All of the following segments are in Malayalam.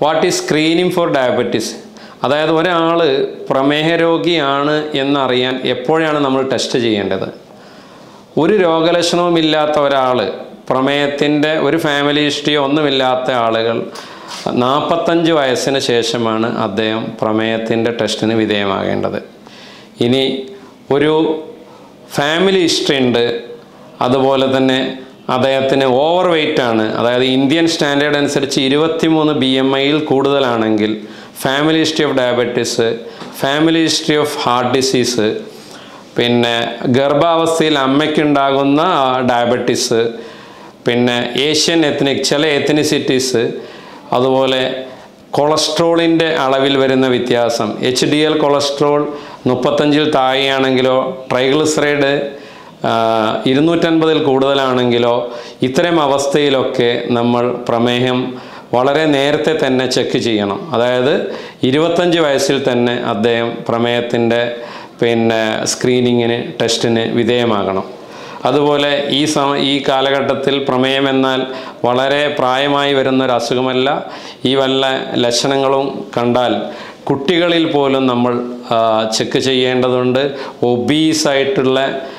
what is screening for diabetes അതായത് ഒരാൾ പ്രമേഹ രോഗിയാണ് എന്നറിയാൻ എപ്പോഴാണ് നമ്മൾ ടെസ്റ്റ് ചെയ്യേണ്ടത് ഒരു രോഗലക്ഷണവും ഇല്ലാത്ത ഒരാൾ പ്രമേയത്തിൻ്റെ ഒരു ഫാമിലി ഹിസ്റ്ററിയോ ഒന്നുമില്ലാത്ത ആളുകൾ നാൽപ്പത്തഞ്ച് വയസ്സിന് ശേഷമാണ് അദ്ദേഹം പ്രമേയത്തിൻ്റെ ടെസ്റ്റിന് വിധേയമാകേണ്ടത് ഇനി ഒരു ഫാമിലി ഹിസ്റ്ററി ഉണ്ട് അതുപോലെ തന്നെ അദ്ദേഹത്തിന് ഓവർ വെയ്റ്റ് ആണ് അതായത് ഇന്ത്യൻ സ്റ്റാൻഡേർഡ് അനുസരിച്ച് ഇരുപത്തിമൂന്ന് ബി എം ഐയിൽ കൂടുതലാണെങ്കിൽ family history of diabetes family history of heart disease പിന്നെ ഗർഭാവസ്ഥയിൽ അമ്മയ്ക്കുണ്ടാകുന്ന ഡയബറ്റീസ് പിന്നെ ഏഷ്യൻ എത്നിക് ചില എത്നിസിറ്റീസ് അതുപോലെ കൊളസ്ട്രോളിൻ്റെ അളവിൽ വരുന്ന വ്യത്യാസം എച്ച് ഡി എൽ കൊളസ്ട്രോൾ മുപ്പത്തഞ്ചിൽ താഴെയാണെങ്കിലോ ട്രൈഗ്ലിസറൈഡ് ഇരുന്നൂറ്റൻപതിൽ കൂടുതലാണെങ്കിലോ ഇത്തരം അവസ്ഥയിലൊക്കെ നമ്മൾ പ്രമേഹം വളരെ നേരത്തെ തന്നെ ചെക്ക് ചെയ്യണം അതായത് ഇരുപത്തഞ്ച് വയസ്സിൽ തന്നെ അദ്ദേഹം പ്രമേഹത്തിൻ്റെ പിന്നെ സ്ക്രീനിങ്ങിന് ടെസ്റ്റിന് വിധേയമാകണം അതുപോലെ ഈ സമ ഈ കാലഘട്ടത്തിൽ പ്രമേയം എന്നാൽ വളരെ പ്രായമായി വരുന്ന ഒരു അസുഖമല്ല ഈ വല്ല ലക്ഷണങ്ങളും കണ്ടാൽ കുട്ടികളിൽ പോലും നമ്മൾ ചെക്ക് ചെയ്യേണ്ടതുണ്ട് ഒബീസായിട്ടുള്ള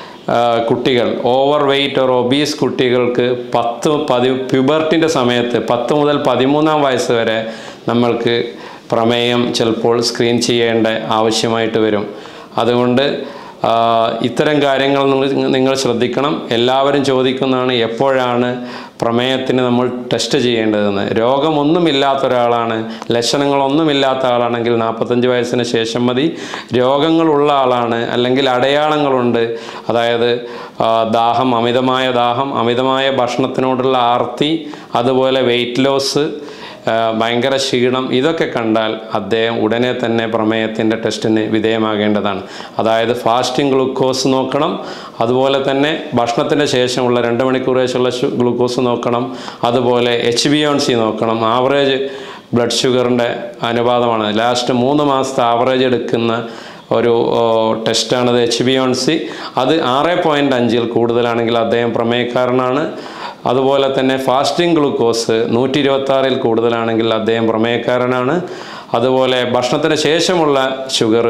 കുട്ടികൾ ഓവർ വെയ്റ്റ് ഓർ ഒബീസ് കുട്ടികൾക്ക് പത്ത് പതി പ്യുബർട്ടിൻ്റെ സമയത്ത് പത്ത് മുതൽ പതിമൂന്നാം വയസ്സ് വരെ നമ്മൾക്ക് പ്രമേയം ചിലപ്പോൾ സ്ക്രീൻ ചെയ്യേണ്ട ആവശ്യമായിട്ട് വരും അതുകൊണ്ട് ആ, ഇത്തരം കാര്യങ്ങൾ നിങ്ങൾ- നിങ്ങൾ ശ്രദ്ധിക്കണം എല്ലാവരും ചോദിക്കുന്നതാണ് എപ്പോഴാണ് പ്രമേയത്തിന് നമ്മൾ ടെസ്റ്റ് ചെയ്യേണ്ടതെന്ന് രോഗമൊന്നുമില്ലാത്ത ഒരാളാണ് ലക്ഷണങ്ങളൊന്നുമില്ലാത്ത ആളാണെങ്കിൽ നാൽപ്പത്തഞ്ച് വയസ്സിന് ശേഷം മതി രോഗങ്ങളുള്ള ആളാണ് അല്ലെങ്കിൽ അടയാളങ്ങളുണ്ട് അതായത് ആ, ദാഹം അമിതമായ ദാഹം അമിതമായ ഭക്ഷണത്തിനോടുള്ള ആർത്തി അതുപോലെ വെയിറ്റ് ലോസ് ആ, ഭയങ്കര ക്ഷീണം ഇതൊക്കെ കണ്ടാൽ അദ്ദേഹം ഉടനെ തന്നെ പ്രമേയത്തിൻ്റെ ടെസ്റ്റിന് വിധേയമാകേണ്ടതാണ് അതായത് ഫാസ്റ്റിംഗ് ഗ്ലൂക്കോസ് നോക്കണം അതുപോലെ തന്നെ ഭക്ഷണത്തിൻ്റെ ശേഷമുള്ള രണ്ട് മണിക്കൂർ ശേഷമുള്ള ഷു- ഗ്ലൂക്കോസ് നോക്കണം അതുപോലെ എച്ച് ബി ഓൺ സി നോക്കണം ആവറേജ് ബ്ലഡ് ഷുഗറിൻ്റെ അനുപാതമാണ് ലാസ്റ്റ് മൂന്ന് മാസത്തെ ആവറേജ് എടുക്കുന്ന ഒരു ഓ, ടെസ്റ്റാണത് എച്ച് ബി ഓൺ സി അത് ആറ് പോയിൻ്റ് അഞ്ചിൽ കൂടുതലാണെങ്കിൽ അദ്ദേഹം പ്രമേയക്കാരനാണ് അതുപോലെ തന്നെ ഫാസ്റ്റിംഗ് ഗ്ലൂക്കോസ് നൂറ്റി ഇരുപത്താറിൽ കൂടുതലാണെങ്കിൽ അദ്ദേഹം പ്രമേയക്കാരനാണ് അതുപോലെ ഭക്ഷണത്തിന് ശേഷമുള്ള ഷുഗർ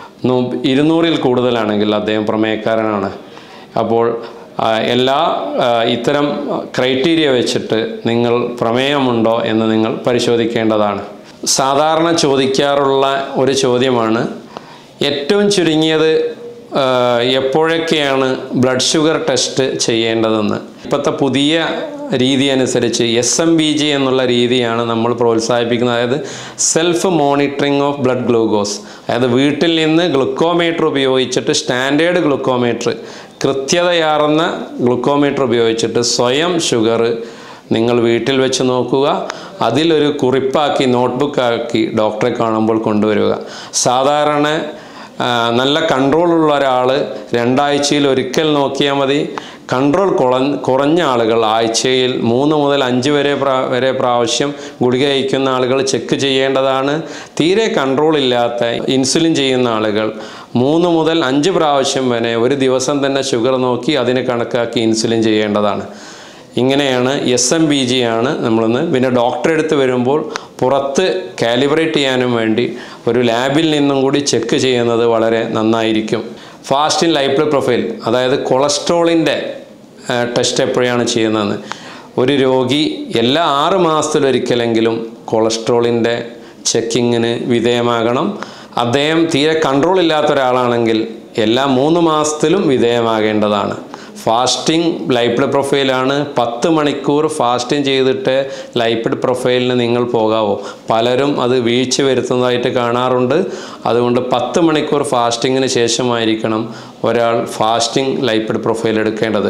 ഇരുന്നൂറിൽ കൂടുതലാണെങ്കിൽ അദ്ദേഹം പ്രമേയക്കാരനാണ് അപ്പോൾ ആ, എല്ലാ ആ, ഇത്തരം ക്രൈറ്റീരിയ വെച്ചിട്ട് നിങ്ങൾ പ്രമേയമുണ്ടോ എന്ന് നിങ്ങൾ പരിശോധിക്കേണ്ടതാണ് സാധാരണ ചോദിക്കാറുള്ള ഒരു ചോദ്യമാണ് ഏറ്റവും ചുരുങ്ങിയത് ആ, എപ്പോഴൊക്കെയാണ് ബ്ലഡ് ഷുഗർ ടെസ്റ്റ് ചെയ്യേണ്ടതെന്ന് ഇപ്പോഴത്തെ പുതിയ രീതി അനുസരിച്ച് എസ് എം ബി ജി എന്നുള്ള രീതിയാണ് നമ്മൾ പ്രോത്സാഹിപ്പിക്കുന്നത് അതായത് self monitoring of blood glucose അതായത് വീട്ടിൽ നിന്ന് ഗ്ലുക്കോമീറ്റർ ഉപയോഗിച്ചിട്ട് സ്റ്റാൻഡേർഡ് ഗ്ലുക്കോമീറ്റർ കൃത്യതയാർന്ന ഗ്ലുക്കോമീറ്റർ ഉപയോഗിച്ചിട്ട് സ്വയം ഷുഗർ നിങ്ങൾ വീട്ടിൽ വെച്ച് നോക്കുക അതിലൊരു കുറിപ്പാക്കി നോട്ട്ബുക്കാക്കി ഡോക്ടറെ കാണുമ്പോൾ കൊണ്ടുവരിക സാധാരണ ആ, നല്ല കൺട്രോളുള്ള ഒരാൾ രണ്ടാഴ്ചയിൽ ഒരിക്കൽ നോക്കിയാൽ മതി കൺട്രോൾ കുറ കുറഞ്ഞ ആളുകൾ ആഴ്ചയിൽ മൂന്ന് മുതൽ അഞ്ച് വരെ പ്രാ വരെ പ്രാവശ്യം ഗുളിക കഴിക്കുന്ന ആളുകൾ ചെക്ക് ചെയ്യേണ്ടതാണ് തീരെ കൺട്രോൾ ഇല്ലാത്ത ഇൻസുലിൻ ചെയ്യുന്ന ആളുകൾ മൂന്ന് മുതൽ അഞ്ച് പ്രാവശ്യം വരെ ഒരു ദിവസം തന്നെ ഷുഗർ നോക്കി അതിനെ കണക്കാക്കി ഇൻസുലിൻ ചെയ്യേണ്ടതാണ് ഇങ്ങനെയാണ് എസ് എം ബി ജി ആണ് നമ്മളിന്ന് പിന്നെ ഡോക്ടറെ അടുത്ത് വരുമ്പോൾ പുറത്ത് കാലിബ്രേറ്റ് ചെയ്യാനും വേണ്ടി ഒരു ലാബിൽ നിന്നും കൂടി ചെക്ക് ചെയ്യുന്നത് വളരെ നന്നായിരിക്കും ഫാസ്റ്റിൻ ലൈഫ് പ്രൊഫൈൽ അതായത് കൊളസ്ട്രോളിൻ്റെ ടെസ്റ്റ് എപ്പോഴാണ് ചെയ്യുന്നതെന്ന് ഒരു രോഗി എല്ലാ ആറ് മാസത്തിലൊരിക്കലെങ്കിലും കൊളസ്ട്രോളിൻ്റെ ചെക്കിങ്ങിന് വിധേയമാകണം അദ്ദേഹം തീരെ കൺട്രോൾ ഇല്ലാത്ത ഒരാളാണെങ്കിൽ എല്ലാ മൂന്ന് മാസത്തിലും വിധേയമാകേണ്ടതാണ് ഫാസ്റ്റിംഗ് ലൈപ്പിഡ് പ്രൊഫൈലാണ് പത്ത് മണിക്കൂർ ഫാസ്റ്റിംഗ് ചെയ്തിട്ട് ലൈപ്പിഡ് പ്രൊഫൈലിന് നിങ്ങൾ പോകാവോ പലരും അത് വീഴ്ച വരുത്തുന്നതായിട്ട് കാണാറുണ്ട് അതുകൊണ്ട് പത്ത് മണിക്കൂർ ഫാസ്റ്റിങ്ങിന് ശേഷമായിരിക്കണം ഒരാൾ ഫാസ്റ്റിംഗ് ലൈപ്പിഡ് പ്രൊഫൈൽ എടുക്കേണ്ടത്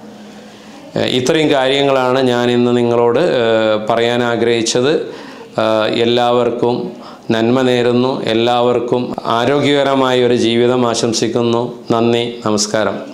ഏഹ് ഇത്രയും കാര്യങ്ങളാണ് ഞാൻ ഇന്ന് നിങ്ങളോട് ഏഹ് പറയാൻ ആഗ്രഹിച്ചത് ഏഹ് എല്ലാവർക്കും നന്മ നേരുന്നു എല്ലാവർക്കും ആരോഗ്യകരമായ ഒരു ജീവിതം ആശംസിക്കുന്നു നന്ദി നമസ്കാരം